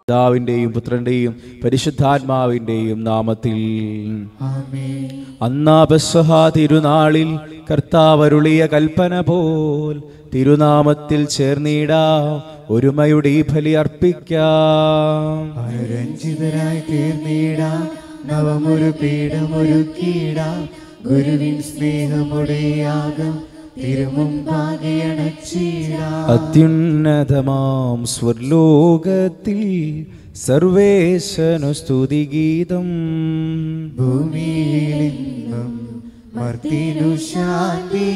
പിതാവിന്റെയും പുത്രന്റെയും പരിശുദ്ധാത്മാവിന്റെയും നാമത്തിൽ ആമേൻ അന്നാ പെസഹ തിരുനാളിൽ കർത്താവരുളിയ കൽപ്പന പോൽ തിരുനാമത്തിൽ ചേർന്നിടാം ഒരുമയുടെ ഈ ബലി അർപ്പിക്കാം അനുരഞ്ജിതരായി തീർന്നിടാം നവമൊരു പീഠമൊരുക്കിയിടാം ഗുരുവിൻ സ്നേഹമുടെയാകം തിരുമുമ്പാകെ അണച്ചിടാം അത്യുന്നതമാം സ്വർലോകത്തിൽ സർവേശനു സ്തുതിഗീതം ഭൂമിയിലെന്നും മർത്തിനു ശാന്തി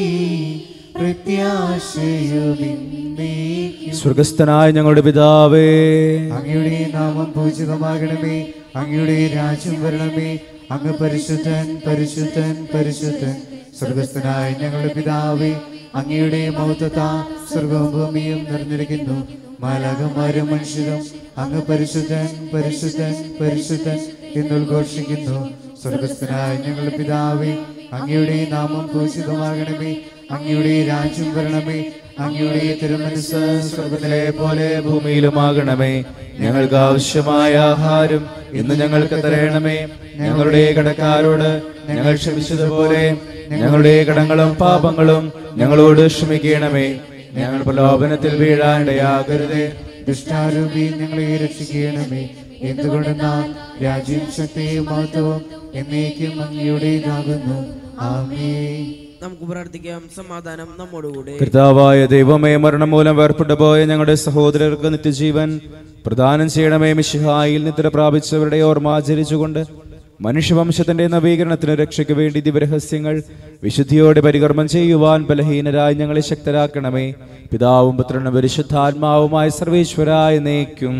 പ്രത്യാശയുമിന്നേക്കും സ്വർഗസ്ഥനായ ഞങ്ങളുടെ പിതാവേ അങ്ങയുടെ നാമം പൂജിതമാകണമേ അങ്ങയുടെ രാജ്യം വരണമേ അങ്ങ് പരിശുദ്ധൻ പരിശുദ്ധൻ പരിശുദ്ധൻ സ്വർഗസ്ഥനായ ഞങ്ങളുടെ പിതാവേ അങ്ങയുടെ മൗത്തത സ്വർഗവും ഭൂമിയും നിറഞ്ഞിരിക്കുന്നു മാലാകമാരും മനുഷ്യരും അങ്ങ് പരിശുദ്ധൻ പരിശുദ്ധൻ പരിശുദ്ധൻ എന്നുദ്ഘോഷിക്കുന്നു സ്വർഗസ്ഥനായ ഞങ്ങളുടെ പിതാവേ അങ്ങയുടെ നാമം പൂജിതമാകണമേ അങ്ങയുടെ രാജ്യം വരണമേ അങ്ങയുടെ തിരുമനസ് സ്വർഗത്തിലെ പോലെ ഭൂമിയിലുമാകണമേ ഞങ്ങൾക്ക് ആവശ്യമായ ആഹാരം ഇന്ന് ഞങ്ങൾക്ക് തരയണമേ ഞങ്ങളുടെ കടക്കാരോട് ഞങ്ങൾ ക്ഷമിച്ചതുപോലെ ഞങ്ങളുടെ കടങ്ങളും പാപങ്ങളും ഞങ്ങളോട് ക്ഷമിക്കണമേ ഞങ്ങൾ പ്രലോഭനത്തിൽ വീഴാനിടയാകരുതേ ദുഷ്ടാരൂപി ഞങ്ങളെ രക്ഷിക്കണമേ എന്തുകൊണ്ടെന്നാൽ രാജ്യം ശക്തിയും മഹത്വവും എന്നേക്കും അങ്ങയുടേതാകുന്നു ആമേ നമുക്ക് പ്രാർത്ഥിക്കാം സമാധാനം നമ്മോടുകൂടെ കർത്താവായ ദൈവമേ മരണം മൂലം വേർപ്പെട്ടു പോയ ഞങ്ങളുടെ സഹോദരർക്ക് നിത്യജീവൻ പ്രദാനം ചെയ്യണമേ മിശിഹായിൽ നിദ്ര പ്രാപിച്ചവരുടെ ഓർമ്മ ആചരിച്ചുകൊണ്ട് മനുഷ്യവംശത്തിന്റെ നവീകരണത്തിന് രക്ഷയ്ക്ക് വേണ്ടി ദിവരഹസ്യങ്ങൾ വിശുദ്ധിയോടെ പരികർമ്മം ചെയ്യുവാൻ ബലഹീനരായി ഞങ്ങളെ ശക്തരാക്കണമേ പിതാവും പുത്രനും പരിശുദ്ധാത്മാവുമായ സർവേശ്വരായ നേക്കും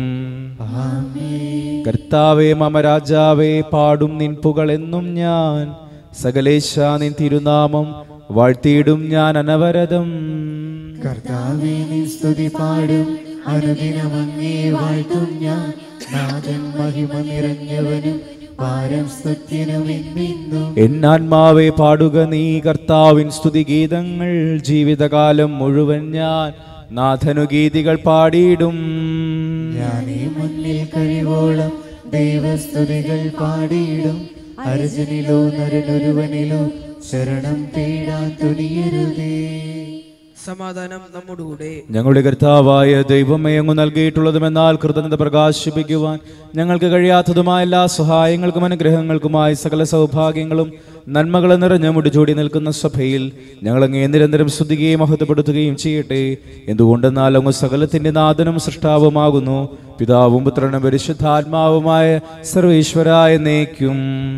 കർത്താവേ മമ രാജാവേ പാടും നിൻ പുകളെന്നും ഞാൻ സകലേശ നിൻ തിരുനാമം വാഴ്ത്തിയിടും ഞാൻ അനവരതം കർത്താവേ നീ സ്തുതി പാടും അനുദിനം അങ്ങേ വാഴ്ത്തും ഞാൻ നാഥൻ മഹിമ നിറഞ്ഞവനും പാരം സ്തുത്യനും ഇന്നിന്നും എന്നാത്മാവെ പാടുക നീ കർത്താവിൻ സ്തുതിഗീതങ്ങൾ ജീവിതകാലം മുഴുവൻ ഞാൻ നാഥനു ഗീതികൾ പാടിയിടും ഞാനീ മുന്നിൽ കഴിവോളം ദൈവസ്തുതികൾ പാടിയിടും അർജുനിലോ നരനൊരുവനിലോ ശരണം തേടാൻ തുനിയരുതേ സമാധാനം നമ്മോടുകൂടെ ഞങ്ങളുടെ കർത്താവായ ദൈവമേ അങ്ങ് നൽകിയിട്ടുള്ളതുമെന്നാൽ കൃതജ്ഞത പ്രകാശിപ്പിക്കുവാൻ ഞങ്ങൾക്ക് കഴിയാത്തതുമായ എല്ലാ സഹായങ്ങൾക്കും അനുഗ്രഹങ്ങൾക്കുമായി സകല സൗഭാഗ്യങ്ങളും നന്മകളും നിറഞ്ഞ മുടിചൂടി നിൽക്കുന്ന സഭയിൽ ഞങ്ങളങ്ങേ നിരന്തരം സ്തുതിക്കുകയും മഹത്വപ്പെടുത്തുകയും ചെയ്യട്ടെ എന്തുകൊണ്ടെന്നാൽ അങ്ങ് സകലത്തിന്റെ നാഥനും സൃഷ്ടാവുമാകുന്നു പിതാവും പുത്രനും പരിശുദ്ധാത്മാവുമായ സർവേശ്വരായ നേക്കും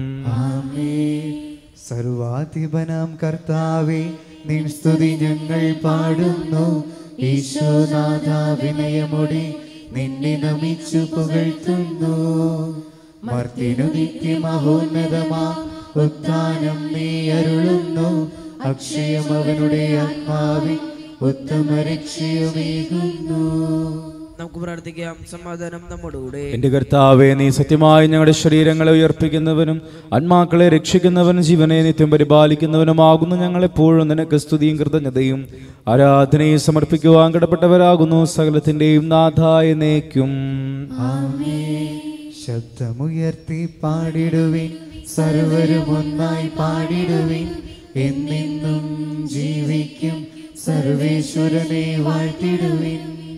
ആമേൻ. സർവാധിപനാം കർത്താവേ നിൻ സ്തുതി ഞങ്ങൾ പാടുന്നു ഈശോനാഥ വിനയമുടി നിന്നെ നമിച്ചു പുകഴ്ത്തുന്നു മർത്തിനു നിത്യമഹോന്നതമാ ഉത്ഥാനം നീ അരുളുന്നു അക്ഷയം അവനുടെ ആത്മാവിൽ ഉത്തമ രക്ഷയുമേകുന്നു നമുക്ക് പ്രാർത്ഥിക്കാം സമാധാനം നമ്മോടുകൂടെ എന്റെ കർത്താവെ നീ സത്യമായി ഞങ്ങളുടെ ശരീരങ്ങളെ ഉയർപ്പിക്കുന്നവനും ആത്മാക്കളെ രക്ഷിക്കുന്നവനും ജീവനെ നിത്യം പരിപാലിക്കുന്നവനുമാകുന്നു ഞങ്ങളെപ്പോഴും നിനക്ക് സ്തുതിയും കൃതജ്ഞതയും ആരാധനയും സമർപ്പിക്കുവാൻ കടപ്പെട്ടവരാകുന്നു സകലത്തിന്റെയും നാഥായ നേക്കും ആമേൻ. ശബ്ദമുയർത്തി പാടിടുവിൻ സർവരും ഒന്നായി പാടിടുവിൻ എന്നെന്നും ജീവിക്കും സർവേശ്വരനെ വാഴ്ത്തിടുവിൻ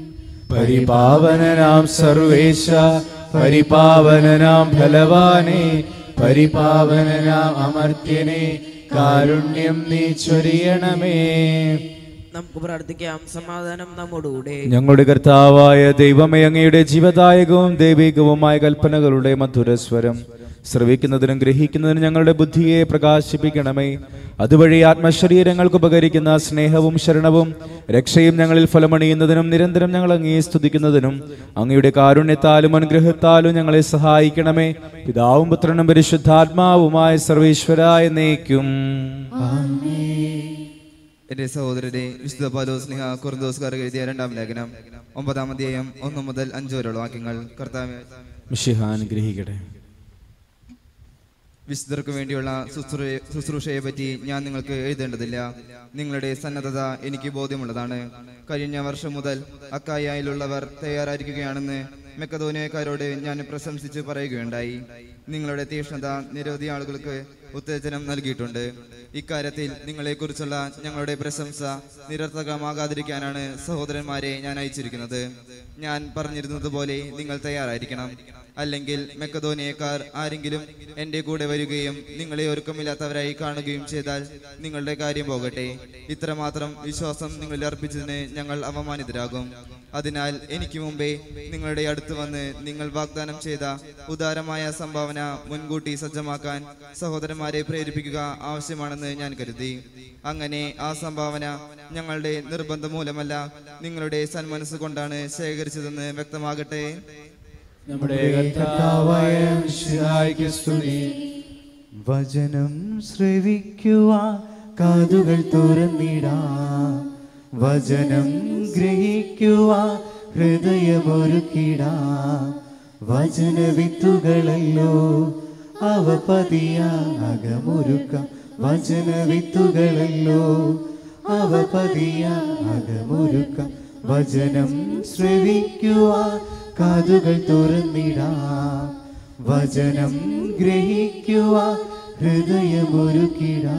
പരിപാവനനാം സർവേശ പരിപാവനനാം ഫലവാനെ പരിപാവനനാം അമർത്യനെ കാരുണ്യം നീ ചൊരിയണമേ നമുക്ക് പ്രാർത്ഥിക്കാം സമാധാനം നമ്മോടുകൂടെ ഞങ്ങളുടെ കർത്താവായ ദൈവമേ അങ്ങയുടെ ജീവദായകവും ദൈവികവുമായ കൽപ്പനകളുടെ മധുരസ്വരം ശ്രവിക്കുന്നതിനും ഗ്രഹിക്കുന്നതിനും ഞങ്ങളുടെ ബുദ്ധിയെ പ്രകാശിപ്പിക്കണമേ അതുവഴി ആത്മശരീരങ്ങൾക്ക് ഉപകരിക്കുന്ന സ്നേഹവും ശരണവും രക്ഷയും ഞങ്ങളിൽ ഫലമണിയുന്നതിനും നിരന്തരം ഞങ്ങൾ അങ്ങയെ സ്തുതിക്കുന്നതിനും അങ്ങയുടെ കാരുണ്യത്താലും അനുഗ്രഹത്താലും ഞങ്ങളെ സഹായിക്കണമേ പിതാവും പുത്രനും പരിശുദ്ധാത്മാവുമായ സർവേശ്വരായ നേക്കും എന്റെ സഹോദരരെ വിശുദ്ധ പൗലോസ് സ്നേഹ കുറുദോസ്കാർ എഴുതിയ രണ്ടാം ലേഖനം ഒമ്പതാം അധ്യായം ഒന്ന് മുതൽ അഞ്ച് വരെയുള്ള വാക്യങ്ങൾ കർത്താവ് മിശിഹ അനുഗ്രഹിക്കട്ടെ വിശുദ്ധർക്ക് വേണ്ടിയുള്ള ശുശ്രൂഷ- ശുശ്രൂഷയെ പറ്റി ഞാൻ നിങ്ങൾക്ക് എഴുതേണ്ടതില്ല നിങ്ങളുടെ സന്നദ്ധത എനിക്ക് ബോധ്യമുള്ളതാണ് കഴിഞ്ഞ വർഷം മുതൽ അക്കായായിലുള്ളവർ തയ്യാറായിരിക്കുകയാണെന്ന് മെക്കതോനിയക്കാരോട് ഞാൻ പ്രശംസിച്ച് പറയുകയുണ്ടായി നിങ്ങളുടെ തീക്ഷ്ണത നിരവധി ആളുകൾക്ക് ഉത്തേജനം നൽകിയിട്ടുണ്ട് ഇക്കാര്യത്തിൽ നിങ്ങളെക്കുറിച്ചുള്ള ഞങ്ങളുടെ പ്രശംസ നിരർത്ഥകമാകാതിരിക്കാനാണ് സഹോദരന്മാരെ ഞാൻ അയച്ചിരിക്കുന്നത് ഞാൻ പറഞ്ഞിരുന്നത് പോലെ നിങ്ങൾ തയ്യാറായിരിക്കണം അല്ലെങ്കിൽ മെക്കതോനിയക്കാർ ആരെങ്കിലും എൻ്റെ കൂടെ വരികയും നിങ്ങളെ ഒരുക്കമില്ലാത്തവരായി കാണുകയും ചെയ്താൽ നിങ്ങളുടെ കാര്യം പോകട്ടെ ഇത്രമാത്രം വിശ്വാസം നിങ്ങളിൽ അർപ്പിച്ചതിന് ഞങ്ങൾ അവമാനിതരാകും അതിനാൽ എനിക്ക് മുമ്പേ നിങ്ങളുടെ അടുത്ത് വന്ന് നിങ്ങൾ വാഗ്ദാനം ചെയ്ത ഉദാരമായ സംഭാവന മുൻകൂട്ടി സജ്ജമാക്കാൻ സഹോദരന്മാരെ പ്രേരിപ്പിക്കുക ആവശ്യമാണെന്ന് ഞാൻ കരുതി അങ്ങനെ ആ സംഭാവന ഞങ്ങളുടെ നിർബന്ധം മൂലമല്ല നിങ്ങളുടെ സന്മനസ് കൊണ്ടാണ് ശേഖരിച്ചതെന്ന് വ്യക്തമാകട്ടെ നമ്മുടെ കർത്താവായ മിശിഹായ്ക്ക് സ്തുതി വചനം ശ്രവിക്കുവാൻ കാതുകൾ തുറന്നിടാ വചനം ഗ്രഹിക്കുവാൻ ഹൃദയമൊരുക്കിടാ വചന വിത്തുകളല്ലോ അവ പതിയാകമൊരുക്ക വചന വിത്തുകളല്ലോ അവ പതിയാകമൊരുക്ക വചനം ശ്രവിക്കുവാൻ കാതുകൾ തുറന്നിടാ വചനം ഗ്രഹിക്കുവാൻ ഹൃദയമൊരുക്കിടാ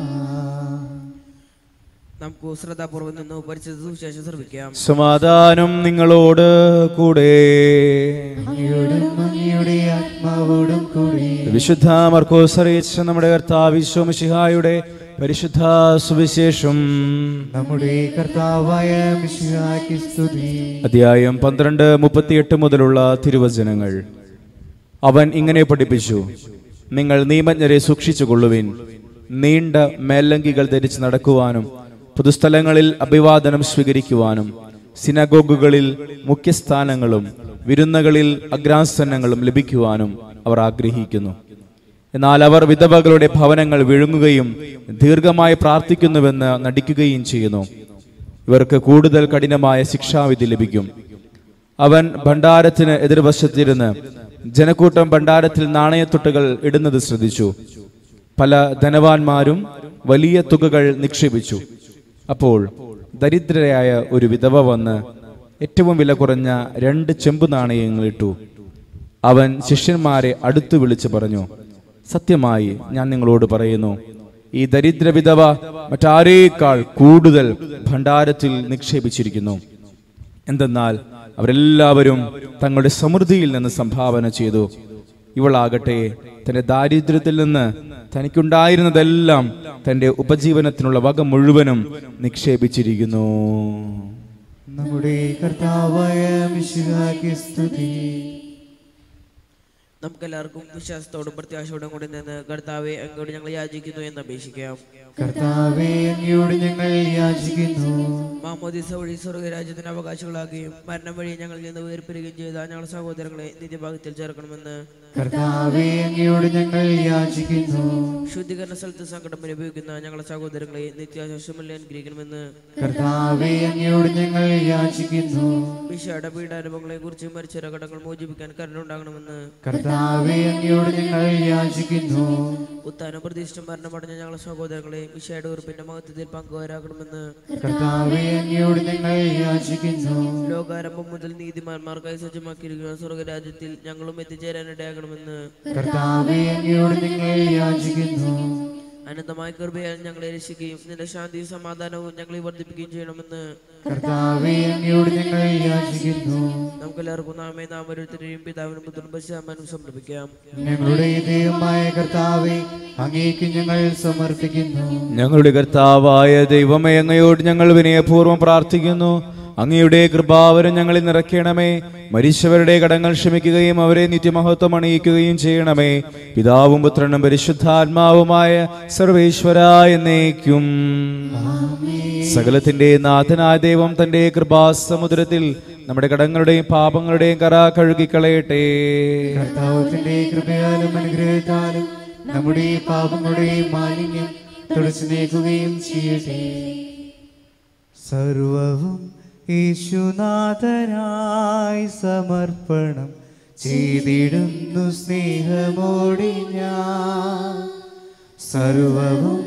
നമുക്ക് ശ്രദ്ധാപൂർവ്വം നിന്ന് പരിചിത സുവിശേഷം ശ്രമിക്കാം സമാധാനം നിങ്ങളോട് കൂടെ അങ്ങയോടും അങ്ങയുടെ ആത്മാവോടും കൂടി വിശുദ്ധ മർക്കോസ് അറിയിച്ച നമ്മുടെ കർത്താവിശ്വമിഷിഹായുടെ പരിശുദ്ധ സുവിശേഷം നമ്മുടെ കർത്താവായ മിശിഹായ്ക്ക് സ്തുതി അധ്യായം പന്ത്രണ്ട് മുപ്പത്തിയെട്ട് മുതലുള്ള തിരുവചനങ്ങൾ അവൻ ഇങ്ങനെ പഠിപ്പിച്ചു നിങ്ങൾ നിയമജ്ഞരെ സൂക്ഷിച്ചുകൊള്ളുവിൻ നീണ്ട മേലങ്കികൾ ധരിച്ച് നടക്കുവാനും പൊതുസ്ഥലങ്ങളിൽ അഭിവാദനം സ്വീകരിക്കുവാനും സിനഗോഗുകളിൽ മുഖ്യസ്ഥാനങ്ങളും വിരുന്നുകളിൽ അഗ്രാസനങ്ങളും ലഭിക്കുവാനും അവർ ആഗ്രഹിക്കുന്നു എന്നാൽ അവർ വിധവകളുടെ ഭവനങ്ങൾ വിഴുങ്ങുകയും ദീർഘമായി പ്രാർത്ഥിക്കുന്നുവെന്ന് നടിക്കുകയും ചെയ്യുന്നു ഇവർക്ക് കൂടുതൽ കഠിനമായ ശിക്ഷാവിധി ലഭിക്കും അവൻ ഭണ്ഡാരത്തിന് എതിർവശത്തിരുന്ന് ജനക്കൂട്ടം ഭണ്ഡാരത്തിൽ നാണയത്തുട്ടുകൾ ഇടുന്നത് ശ്രദ്ധിച്ചു പല ധനവാന്മാരും വലിയ തുകകൾ നിക്ഷേപിച്ചു അപ്പോൾ ദരിദ്രയായ ഒരു വിധവ വന്ന് ഏറ്റവും വില കുറഞ്ഞ രണ്ട് ചെമ്പ് നാണയങ്ങൾ ഇട്ടു അവൻ ശിഷ്യന്മാരെ അടുത്തു വിളിച്ചു പറഞ്ഞു സത്യമായി ഞാൻ നിങ്ങളോട് പറയുന്നു ഈ ദരിദ്ര വിധവ മറ്റാരേക്കാൾ കൂടുതൽ ഭണ്ഡാരത്തിൽ നിക്ഷേപിച്ചിരിക്കുന്നു എന്തെന്നാൽ അവരെല്ലാവരും തങ്ങളുടെ സമൃദ്ധിയിൽ നിന്ന് സംഭാവന ചെയ്തു ഇവളാകട്ടെ തന്റെ ദാരിദ്ര്യത്തിൽ നിന്ന് തനിക്കുണ്ടായിരുന്നതെല്ലാം തന്റെ ഉപജീവനത്തിനുള്ള വക മുഴുവനും നിക്ഷേപിച്ചിരിക്കുന്നു നമ്മുടെ കർത്താവായ മിശിഹായ്ക്ക് സ്തുതി നമുക്കെല്ലാവർക്കും വിശ്വാസത്തോടും പ്രത്യാശയോടും കൂടി നിന്ന് കർത്താവെ അങ്ങോട്ട് ഞങ്ങൾ യാചിക്കുന്നു എന്ന് അപേക്ഷിക്കാം കർത്താവേ അങ്ങയോട് ഞങ്ങൾ യാചിക്കുന്നു മാമോദിസ വഴി സ്വർഗരാജ്യത്തിന് അവകാശികളാകുകയും മരണം വഴി ഞങ്ങളിൽ നിന്ന് വേർപിരികുകയും ചെയ്ത ഞങ്ങളുടെ സഹോദരങ്ങളെ നിത്യഭാഗത്തിൽ ചേർക്കണമെന്ന് കർത്താവേ അങ്ങയോട് ഞങ്ങൾ യാചിക്കുന്നു ശുദ്ധീകരണ സ്ഥലത്ത് സങ്കടം അനുഭവിക്കുന്ന ഞങ്ങളുടെ സഹോദരങ്ങളെ നിത്യാശ്വാസമല്ല അനുഗ്രഹിക്കണമെന്ന് കർത്താവേ അങ്ങയോട് ഞങ്ങൾ യാചിക്കുന്നു വിഷയുടെ പീഡാനുഭവങ്ങളെ കുറിച്ച് മരിച്ച കടങ്ങൾ മോചിപ്പിക്കാൻ കരുണുണ്ടാകണമെന്ന് കർത്താവേ അങ്ങയോട് ഞങ്ങൾ യാചിക്കുന്നു ഉത്താനം പ്രതീക്ഷിച്ച മരണമടഞ്ഞ ഞങ്ങളുടെ സഹോദരങ്ങളെ വിഷയുടെ ഉറപ്പിന്റെ മഹത്വത്തിൽ പങ്കുവരാകണമെന്ന് കർത്താവേ അങ്ങയോട് ഞങ്ങൾ യാചിക്കുന്നു ലോകാരംഭം മുതൽ നീതിമാന്മാർക്കായി സജ്ജമാക്കിയിരിക്കുന്ന സ്വർഗരാജ്യത്തിൽ ഞങ്ങളും എത്തിച്ചേരാനിടയാകണമെന്ന് കർത്താവേ അങ്ങയോട് ഞങ്ങൾ യാചിക്കുന്നു അനന്തമായ കൃപയാൽ ഞങ്ങളെ രക്ഷിക്കുകയും നിന്റെ ശാന്തിയും സമാധാനവും ഞങ്ങളെ വർദ്ധിപ്പിക്കുകയും ചെയ്യണമെന്ന് കർത്താവേ അങ്ങയോട് ഞങ്ങൾ യാചിക്കുന്നു നമുക്കെല്ലാവർക്കും നാമേ നാം ഓരോരുത്തരെയും പിതാവിനും പുത്രനും പശ്ചാത്തലം സമർപ്പിക്കാം ഞങ്ങളുടെ ദൈവമായ കർത്താവേ അങ്ങേക്ക് ഞങ്ങൾ സമർപ്പിക്കുന്നു ഞങ്ങളുടെ കർത്താവായ ദൈവമേ അങ്ങയോട് ഞങ്ങൾ വിനയപൂർവ്വം പ്രാർത്ഥിക്കുന്നു അങ്ങയുടെ കൃപാവരം ഞങ്ങളിൽ നിറയ്ക്കണമേ മരിച്ചവരുടെ കടങ്ങൾ ക്ഷമിക്കുകയും അവരെ നിത്യമഹത്വം അണിയിക്കുകയും ചെയ്യണമേ പിതാവും പുത്രനും പരിശുദ്ധാത്മാവുമായ സർവേശ്വര എന്നേക്കും സകലത്തിന്റെ നാഥനായ ദൈവം തന്റെ കൃപാസമുദ്രത്തിൽ നമ്മുടെ കടങ്ങളുടെയും പാപങ്ങളുടെയും കറ കഴുകിക്കളയട്ടെ കർത്താവത്തിന്റെ കൃപയാലും അനുഗ്രഹത്താലും നമ്മുടെ പാപങ്ങളുടെയും മാലിന്യം തുടച്ചു നീക്കുകയും ചെയ്യട്ടെ സർവവും യേശുനാഥനായി സമർപ്പണം ചെയ്തിടുന്നു സ്നേഹമോടെ ഞാൻ സർവവും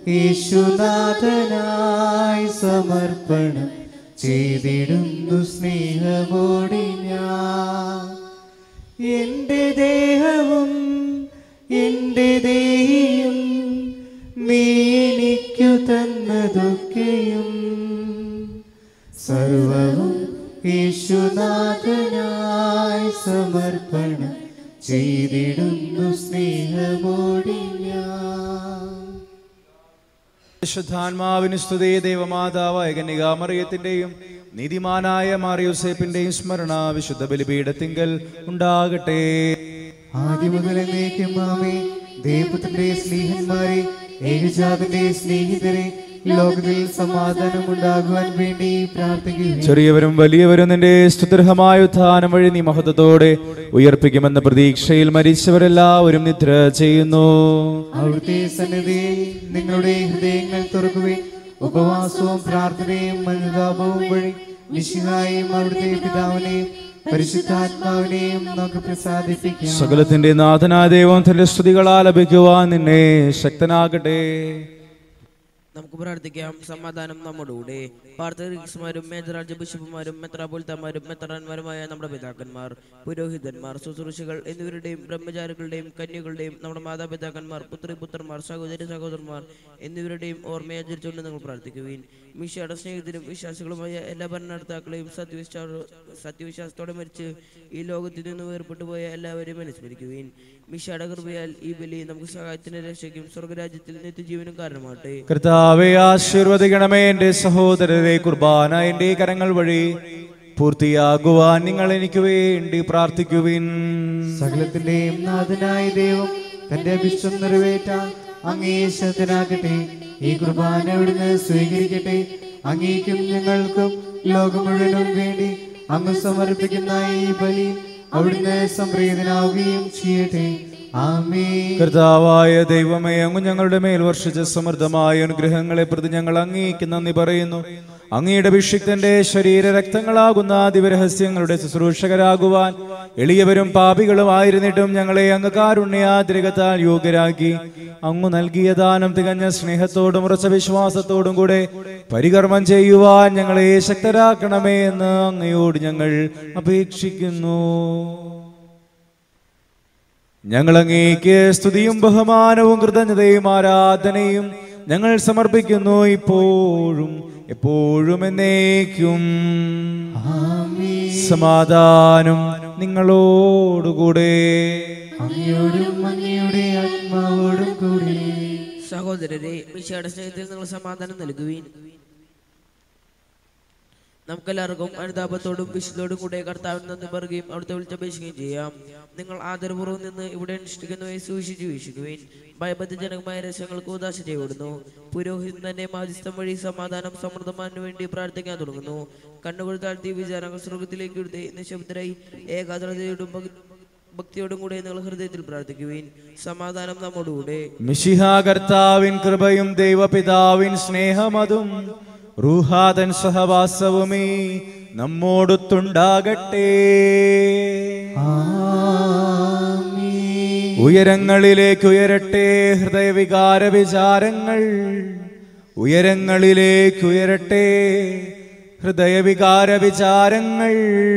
യേശുനാഥനായി സമർപ്പണം ചെയ്തിടുന്നു സ്നേഹമോടെ ഞാൻ എന്റെ ദേഹവും എന്റെ ദേഹിയും നീ എനിക്കു തന്നതൊക്കെയും സർവവും യേശുനാഥനായി സമർപ്പണം ചെയ്തിടുന്നു സ്നേഹമോടി ഞാൻ വിശുദ്ധാത്മാവിന് സ്തുതി ദൈവമാതാവായ കന്യകാമറിയത്തിന്റെയും നീതിമാനായ മാറിയൂസേപ്പിന്റെയും സ്മരണ വിശുദ്ധ ബലിപീഠത്തിങ്കൽ ഉണ്ടാകട്ടെ ആദ്യം മുതൽ എന്നേക്കും ആമേ ദൈവത്തിന്റെ സ്നേഹന്മാരെ ഏകജാതന്റെ സ്നേഹിതരെ ലോകത്തിൽ സമാധാനം ഉണ്ടാകുവാൻ വേണ്ടി പ്രാർത്ഥിക്കുന്നു ചെറിയവരും വലിയവരും നിന്റെ സ്തുതിർഹമായ ഉത്ഥാനം വഴി നീ മഹത്വത്തോടെ ഉയർപ്പിക്കുമെന്ന പ്രതീക്ഷയിൽ മരിച്ചവരെല്ലാവരും നിദ്ര ചെയ്യുന്നു അവിടുത്തെ സന്നിധിയിൽ നിങ്ങളുടെ ഹൃദയങ്ങൾ തുറക്കുകയും ഉപവാസവും പ്രാർത്ഥനയും അനുതാപവും വഴി നിശിഹായും അവിടുത്തെ പിതാവിനെയും പരിശുദ്ധാത്മാവിനെയും നമുക്ക് പ്രസാദിപ്പിക്കാം സകലത്തിന്റെ നാഥനായ ദൈവം തന്റെ സ്തുതികളാൽ ലഭിക്കുവാൻ നിന്നെ ശക്തനാകട്ടെ നമുക്ക് പ്രാർത്ഥിക്കാം സമാധാനം നമ്മോടുകൂടെ പാർത്തമാരും മേജറാജ് ബിഷപ്പുമാരും മെത്രാപോലിത്തമാരും മെത്രാന്മാരുമായ നമ്മുടെ പിതാക്കന്മാർ പുരോഹിതന്മാർ ശുശ്രൂഷകൾ എന്നിവരുടെയും ബ്രഹ്മചാരികളുടെയും കന്യകളുടെയും നമ്മുടെ മാതാപിതാക്കന്മാർ പുത്രി പുത്രന്മാർ സഹോദരി സഹോദരന്മാർ എന്നിവരുടെയും ഓർമ്മയാചരിച്ചുകൊണ്ട് നിങ്ങൾ പ്രാർത്ഥിക്കുവീൻ മിഷയുടെ സ്നേഹിതരും വിശ്വാസികളുമായ എല്ലാ ഭരണകർത്താക്കളെയും സത്യവിശ്വാസ സത്യവിശ്വാസത്തോടെ മരിച്ച് ഈ ലോകത്തിൽ നിന്ന് വേർപെട്ടു പോയ എല്ലാവരെയും അനുസ്മരിക്കുവീൻ മിഷയുടെ കൃപയാൽ ഈ ബലി നമുക്ക് സഹായത്തിന് രക്ഷയ്ക്കും സ്വർഗരാജ്യത്തിൽ നിത്യജീവനും കാരണമാട്ടെ കർത്താവെ ആശീർവദിക്കണമേ എന്റെ സഹോദരരെ കുർബാന എന്റെ കരങ്ങൾ വഴി പൂർത്തിയാകുവാൻ നിങ്ങൾ എനിക്ക് വേണ്ടി പ്രാർത്ഥിക്കുവിൻ സകലത്തിന്റെയും നാഥനായ ദൈവം തന്റെ അഭിഷ്ടം നിറവേറ്റാൻ അങ്ങേശത്തിനാകട്ടെ ഈ കുർബാന അവിടുന്ന് സ്വീകരിക്കട്ടെ അങ്ങേക്കും ഞങ്ങൾക്കും ലോകം മുഴുവനും വേണ്ടി അങ്ങ് സമർപ്പിക്കുന്ന ഈ ബലി അവിടുന്ന് സംപ്രീതനാവുകയും ചെയ്യട്ടെ ആമേ കർത്താവായ ദൈവമേ അങ്ങ് ഞങ്ങളുടെ മേൽ വർഷിച്ച സമൃദ്ധമായ അനുഗ്രഹങ്ങളെ പ്രതി ഞങ്ങൾ അങ്ങേക്ക് നന്ദി പറയുന്നു അങ്ങയുടെ അഭിഷിക്തന്റെ ശരീര രക്തങ്ങളാകുന്ന ദിവരഹസ്യങ്ങളുടെ ശുശ്രൂഷകരാകുവാൻ എളിയവരും പാപികളുമായിരുന്നിട്ടും ഞങ്ങളെ അങ്ങ് കാരുണ്യാതിരകത്താൽ യോഗ്യരാക്കി അങ്ങ് നൽകിയ ദാനം തികഞ്ഞ സ്നേഹത്തോടും ഉറച്ച വിശ്വാസത്തോടും കൂടെ പരികർമ്മം ചെയ്യുവാൻ ഞങ്ങളെ ശക്തരാക്കണമേ എന്ന് അങ്ങയോട് ഞങ്ങൾ അപേക്ഷിക്കുന്നു ഞങ്ങൾ അങ്ങേക്ക് സ്തുതിയും ബഹുമാനവും കൃതജ്ഞതയും ആരാധനയും ഞങ്ങൾ സമർപ്പിക്കുന്നു ഇപ്പോഴും എപ്പോഴും എന്നേക്കും സമാധാനം നിങ്ങളോടുകൂടെ അങ്ങയോടും അങ്ങയുടെ ആത്മാവോടും കൂടി സഹോദരരെ മിശയുടെ സ്നേഹത്തിൽ നിങ്ങൾ സമാധാനം നൽകുവീൻ നമുക്കെല്ലാവർക്കും അനുതാപത്തോടും വിശുദ്ധോടും കൂടെ കർത്താവിന് നന്ദി പറയുകയും അവിടുത്തെ വിളിച്ചപേക്ഷിക്കുകയും ചെയ്യാം നിങ്ങൾ ആദരപൂർവ്വം നിന്ന് ഇവിടെ അനുഷ്ഠിക്കുന്നവയെ സൂക്ഷിച്ചു വീക്ഷിക്കുവിൻ ഭയബദ്ധജനകമായ രസങ്ങൾക്ക് ഉദാശ ചെയ്യപ്പെടുന്നു പുരോഹിതൻ തന്നെ മാധ്യസ്ഥം വഴി സമാധാനം സമൃദ്ധമാനു വേണ്ടി പ്രാർത്ഥിക്കാൻ തുടങ്ങുന്നു കണ്ണുകൾ താഴ്ത്തി വിചാരങ്ങൾ സ്വർഗത്തിലേക്ക് എടുത്ത് നിശബ്ദരായി ഏകാഗ്രതയോടും ഭക്തി- ഭക്തിയോടും കൂടെ നിങ്ങൾ ഹൃദയത്തിൽ പ്രാർത്ഥിക്കുവിൻ സമാധാനം നമ്മോടുകൂടെ മിശിഹ കർത്താവിൻ കൃപയും ദൈവപിതാവിൻ സ്നേഹമതും റൂഹാദൻ സഹവാസവുമേ നമ്മോടൊത്തുണ്ടാകട്ടെ ഉയരങ്ങളിലേക്ക് ഉയരട്ടെ ഹൃദയവികാര വിചാരങ്ങൾ ഉയരങ്ങളിലേക്ക് ഉയരട്ടെ ഹൃദയവികാര വിചാരങ്ങൾ